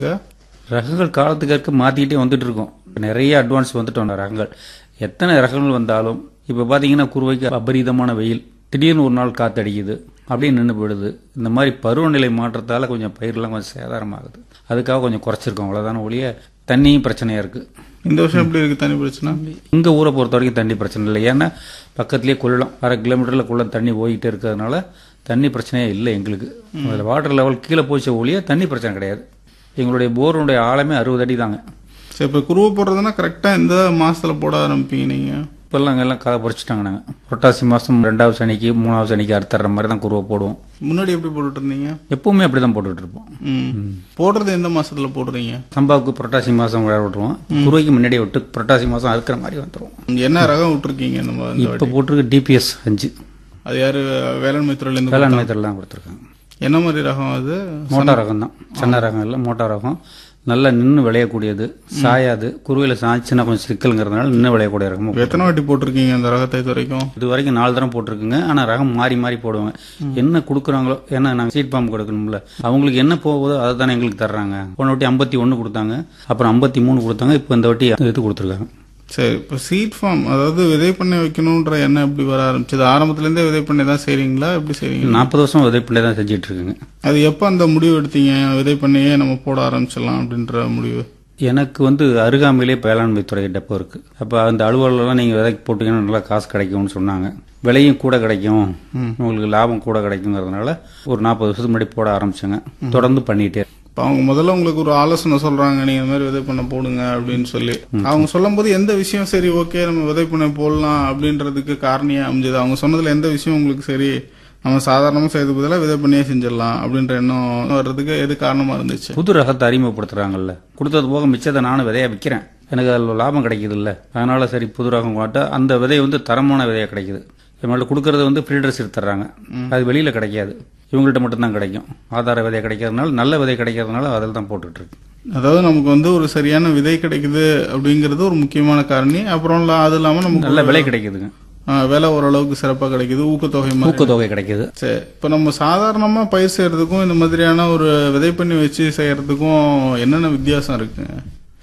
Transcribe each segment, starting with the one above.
ரகங்கள் காலத்துக்கு இருக்க மாற்றிக்கிட்டே வந்துட்டு இருக்கோம் நிறைய அட்வான்ஸ் வந்துட்டோம் ரகங்கள் எத்தனை ரகங்கள் வந்தாலும் இப்போ பார்த்தீங்கன்னா குருவைக்கு அபரீதமான வெயில் திடீர்னு ஒரு நாள் காத்தடிக்குது அப்படியே நின்று போயிடுது இந்த மாதிரி பருவநிலை மாற்றத்தால் கொஞ்சம் பயிரெலாம் கொஞ்சம் சேதாரமாகுது அதுக்காக கொஞ்சம் குறைச்சிருக்கோம் அவ்வளோதான ஒழிய தண்ணியும் பிரச்சனையாக இருக்குது இந்த வருஷம் எப்படி இருக்கு தண்ணி பிரச்சனை இங்க ஊரை பொறுத்த வரைக்கும் தண்ணி பிரச்சனை இல்லை ஏன்னா பக்கத்துலேயே குள்ளம் அரை கிலோமீட்டரில் குள்ளம் தண்ணி போயிட்டே இருக்கிறதுனால தண்ணி பிரச்சனையே இல்லை எங்களுக்கு அதில் வாட்டர் லெவல் கீழே போச்ச ஒழிய தண்ணி பிரச்சனை கிடையாது எங்களுடைய போருடைய ஆழமே அறுபது அடி தாங்க சரி இப்போ குருவை போடுறதுன்னா கரெக்டாக எந்த மாசத்துல போட ஆரம்பிப்பீங்க நீங்க இப்போல்லாம் அங்கே எல்லாம் கதை பறிச்சிட்டாங்க நாங்கள் புரட்டாசி மாதம் ரெண்டாவது சனிக்கு மூணாவது சனிக்கு அறுத்துற மாதிரி தான் குருவை போடுவோம் முன்னாடி எப்படி போட்டுட்டு இருந்தீங்க எப்பவுமே அப்படி தான் போட்டுட்டு இருப்போம் ம் போடுறது எந்த மாசத்துல போடுறீங்க சம்பாவுக்கு புரட்டாசி மாதம் விளையாட விட்டுருவோம் குருவைக்கு முன்னாடியே விட்டு புரட்டாசி மாதம் அறுக்கிற மாதிரி வந்துருவோம் என்ன ரகம் விட்டுருக்கீங்க இந்த மா- இந்த இப்போ போட்டிருக்கு டிபிஎஸ் அஞ்சு அது யாரு வேளாண்மை துறையிலேருந்து வேளாண்மை தான் கொடுத்துருக்காங்க என்ன மாதிரி ரகம் அது மோட்டார் ரகம் தான் சின்ன ரகம் இல்லை மோட்டார் ரகம் நல்லா நின்று விளையக்கூடியது சாயாது குருவியில் சாய்ச்சுன்னா கொஞ்சம் சிக்கலுங்கிறதுனால நின்று விளையக்கூடிய ரகம் எத்தனை வாட்டி போட்டிருக்கீங்க அந்த ரகத்தை இது வரைக்கும் இது வரைக்கும் நாலு தரம் போட்டிருக்குங்க ஆனால் ரகம் மாறி மாறி போடுவாங்க என்ன கொடுக்குறாங்களோ ஏன்னா நாங்கள் சீட் பாம்பு கொடுக்கணும்ல அவங்களுக்கு என்ன போகுதோ அதை தானே எங்களுக்கு தர்றாங்க போன வாட்டி ஐம்பத்தி ஒன்று கொடுத்தாங்க அப்புறம் ஐம்பத்தி மூணு கொடுத்தாங்க இப்போ இந்த வாட்டி இது கொடுத்துருக்காங்க சரி இப்போ சீட் ஃபார்ம் அதாவது விதை பண்ணை வைக்கணுன்ற எண்ணம் எப்படி வர ஆரம்பிச்சது ஆரம்பத்துலேருந்தே விதை பண்ணை தான் செய்றீங்களா எப்படி செய்றீங்க நாற்பது வருஷம் உதவி பிள்ளை தான் செஞ்சுட்டு இருக்குங்க அது எப்போ அந்த முடிவு எடுத்தீங்க விதை பண்ணையே நம்ம போட ஆரம்பிச்சிடலாம் அப்படின்ற முடிவு எனக்கு வந்து அருகாமையிலே வேளாண்மை துறை டெப்போ இருக்கு அப்போ அந்த அலுவலகம் நீங்கள் விதைக்கு போட்டீங்கன்னா நல்லா காசு கிடைக்கும்னு சொன்னாங்க விலையும் கூட கிடைக்கும் உங்களுக்கு லாபம் கூட கிடைக்குங்கிறதுனால ஒரு நாற்பது வருஷத்துக்கு முன்னாடி போட ஆரம்பிச்சேங்க தொடர்ந்து பண்ணிட்டே இப்போ அவங்க முதல்ல உங்களுக்கு ஒரு ஆலோசனை சொல்றாங்க நீங்க இந்த மாதிரி விதை பண்ண போடுங்க அப்படின்னு சொல்லி அவங்க சொல்லும்போது எந்த விஷயம் சரி ஓகே நம்ம விதை பண்ண போடலாம் அப்படின்றதுக்கு காரணியா அமைஞ்சது அவங்க சொன்னதுல எந்த விஷயம் உங்களுக்கு சரி நம்ம சாதாரணமா செய்யறது பதிலாக விதை பண்ணியே செஞ்சிடலாம் அப்படின்ற எண்ணம் வர்றதுக்கு எது காரணமா இருந்துச்சு புது ரகத்தை அறிமுகப்படுத்துறாங்கல்ல கொடுத்தது போக மிச்சத்தை நானும் விதையா விற்கிறேன் எனக்கு அதில் லாபம் கிடைக்குது இல்லை அதனால சரி புது ரகம் காட்ட அந்த விதை வந்து தரமான விதையா கிடைக்குது இவங்கள்ட்ட கொடுக்கறது வந்து ஃப்ரீடர்ஸ் எடுத்துறாங்க அது வெளியில கிடைக்காது இவங்கள்ட்ட மட்டும்தான் கிடைக்கும் ஆதார விதை கிடைக்கிறதுனால நல்ல விதை கிடைக்கிறதுனால அதில் தான் போட்டுட்டு இருக்கு அதாவது நமக்கு வந்து ஒரு சரியான விதை கிடைக்குது அப்படிங்கிறது ஒரு முக்கியமான காரணி அப்புறம் இல்ல- அது இல்லாம நமக்கு நல்ல விலை கிடைக்குதுங்க ஆ, விலை ஓரளவுக்கு சிறப்பா கிடைக்குது ஊக்கத்தொகை மாதிரி ஊக்கத்தொகை கிடைக்குது சரி இப்போ நம்ம சாதாரணமா பயிர் செய்யறதுக்கும் இந்த மாதிரியான ஒரு விதை பண்ணி வச்சு செய்யறதுக்கும் என்னென்ன வித்தியாசம் இருக்குங்க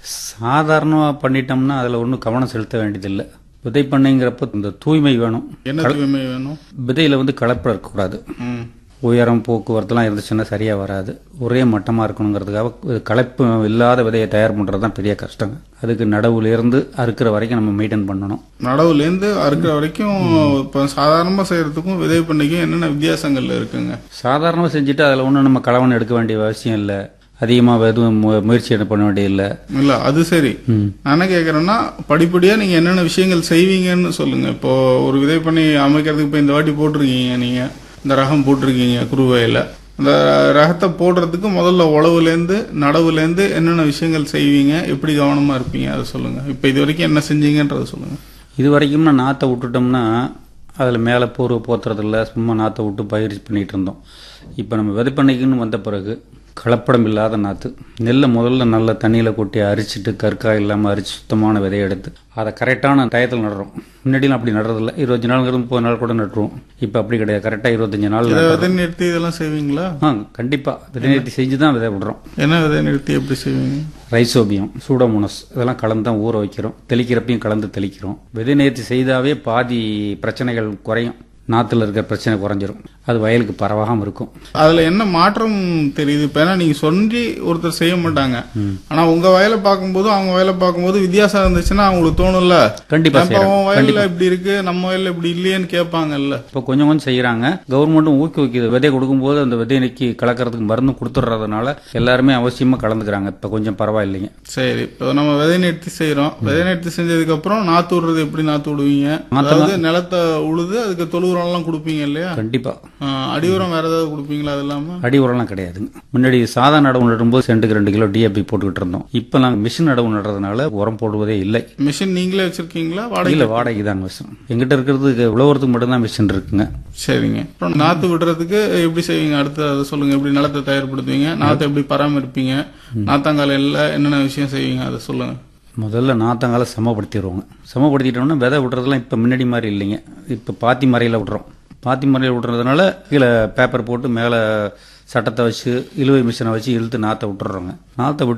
சாதாரணமாக பண்ணிட்டோம்னா அதில் ஒன்றும் கவனம் செலுத்த வேண்டியதில்லை விதை பண்ணைங்கிறப்ப இந்த தூய்மை வேணும் என்ன தூய்மை வேணும் விதையில் வந்து கலப்படம் இருக்கக்கூடாது ம் உயரம் போக்குவரத்துலாம் இருந்துச்சுன்னா சரியாக வராது ஒரே மட்டமாக இருக்கணுங்கிறதுக்காக இது கலப்பு இல்லாத விதையை தயார் பண்ணுறது தான் பெரிய கஷ்டங்க அதுக்கு நடவுலேருந்து அறுக்கிற வரைக்கும் நம்ம மெயின்டைன் பண்ணணும் நடவுலேருந்து அறுக்கிற வரைக்கும் இப்போ சாதாரணமா செய்யறதுக்கும் விதை பண்ணைக்கும் என்னென்ன வித்தியாசங்கள் இருக்குங்க சாதாரணமாக செஞ்சுட்டு அதில் ஒன்றும் நம்ம கலவன் எடுக்க வேண்டிய அவசியம் இல்லை அதிகமாக எதுவும் மு- முயற்சி எதுவும் பண்ண வேண்டியதில்லை இல்ல அது சரி ம் நான் என்ன கேக்குறேன்னா படிப்படியா நீங்க என்னென்ன விஷயங்கள் செய்வீங்கன்னு சொல்லுங்க இப்போ ஒரு விதை பண்ணி அமைக்கிறதுக்கு இப்போ இந்த வாட்டி போட்டிருக்கீங்க நீங்க இந்த ரகம் போட்டிருக்கீங்க குருவையில அந்த ரகத்தை போடுறதுக்கு முதல்ல உழவுலேருந்து நடவுலேருந்து என்னென்ன விஷயங்கள் செய்வீங்க எப்படி கவனமா இருப்பீங்க அதை சொல்லுங்க இப்போ இது வரைக்கும் என்ன செஞ்சீங்கன்றதை சொல்லுங்க இது வரைக்கும் நான் நாற்றை விட்டுட்டோம்னா அதில் மேலே பூர்வ போத்துறதில்ல சும்மா நாற்றை விட்டு பயிர் பண்ணிட்டு இருந்தோம் இப்போ நம்ம விதை பண்ணிக்கணும்னு வந்த பிறகு கலப்படம் இல்லாத நாற்று நெல்லை முதல்ல நல்ல தண்ணியில் கொட்டி அரிச்சிட்டு கற்காய் இல்லாமல் அரிச்சு சுத்தமான விதையை எடுத்து அதை கரெக்டான டயத்தில் நடுறோம் முன்னாடிலாம் அப்படி நடுறதில்ல இருபத்தஞ்சு நாளுங்கிறது முப்பது நாள் கூட நட்டுருவோம் இப்போ அப்படி கிடையாது கரெக்டாக இருபத்தஞ்சு நாள் இதை விதை நிறுத்தி இதெல்லாம் செய்வீங்களா ஆ கண்டிப்பாக விதை நிறுத்தி செஞ்சு தான் விதை விடுறோம் என்ன விதை நிறுத்தி எப்படி செய்வீங்க ரைசோபியம் சூடோமோனஸ் இதெல்லாம் கலந்து தான் ஊற வைக்கிறோம் தெளிக்கிறப்பையும் கலந்து தெளிக்கிறோம் விதை நேர்த்தி செய்தாவே பாதி பிரச்சனைகள் குறையும் நாற்றுல இருக்கிற பிரச்சனை குறைஞ்சிரும் அது வயலுக்கு பரவாகாம இருக்கும் அதுல என்ன மாற்றம் தெரியுது இப்ப ஏன்னா நீங்க சொல்லி ஒருத்தர் செய்ய மாட்டாங்க ஆனா உங்க வயலை பார்க்கும்போது அவங்க வயலை பார்க்கும்போது வித்தியாசம் இருந்துச்சுன்னா அவங்களுக்கு தோணும்ல கண்டிப்பா அப்ப செய்யறோம் அவன் வயல்ல இப்படி இருக்கு நம்ம வயல்ல இப்படி இல்லையேன்னு கேட்பாங்கல்ல இப்போ கொஞ்சம் கொஞ்சம் செய்யறாங்க கவர்மெண்ட்டும் ஊக்குவிக்குது விதை கொடுக்கும்போது அந்த விதை நீக்கி கலக்கிறதுக்கு மருந்து கொடுத்துட்றதுனால எல்லாருமே அவசியமா கலந்துக்கிறாங்க இப்போ கொஞ்சம் பரவாயில்லைங்க சரி இப்போ நம்ம விதை நிறுத்தி செய்யறோம் விதை நிறுத்தி செஞ்சதுக்கு அப்புறம் நாத்து விடுறது எப்படி நாத்து விடுவீங்க அதாவது நிலத்தை உழுது அதுக்கு தொழு உரம் எல்லாம் கொடுப்பீங்க இல்லையா கண்டிப்பா ஆ, அடி உரம் வேற ஏதாவது கொடுப்பீங்களா அது இல்லாம அடி உரம்லாம் கிடையாதுங்க முன்னாடி சாதா நடவு நடும்போது சென்ட்டுக்கு ரெண்டு கிலோ டிஏபி போட்டுக்கிட்டு இருந்தோம் இப்போ நாங்கள் மிஷின் நடவு நடுறதுனால உரம் போடுவதே இல்லை மிஷின் நீங்களே வச்சிருக்கீங்களா வாடகை இல்ல வாடகை தான் மிஷின் எங்கிட்ட இருக்கிறது உழவுறதுக்கு மட்டும்தான் மிஷின் இருக்குங்க சரிங்க அப்புறம் நாத்து விடுறதுக்கு எப்படி செய்வீங்க அடுத்து அதை சொல்லுங்க எப்படி நிலத்தை தயார்படுத்துவீங்க நாத்தை எப்படி பராமரிப்பீங்க நாத்தாங்காலையில் என்னென்ன விஷயம் செய்வீங்க அதை சொல்லுங்க முதல்ல நாத்தங்கால சமப்படுத்திடுவோங்க சமப்படுத்திட்டோம்னா விதை விடுறதுலாம் இப்போ முன்னாடி மாதிரி இல்லைங்க இப்போ பாத்தி மறையில் விடுறோம் பாத்தி மறையில் விடுறதுனால கீழே பேப்பர் போட்டு மேலே சட்டத்தை வச்சு இழுவை மிஷினை வச்சு இழுத்து நாற்றை விட்டுறோங்க நாற்றை விட்டு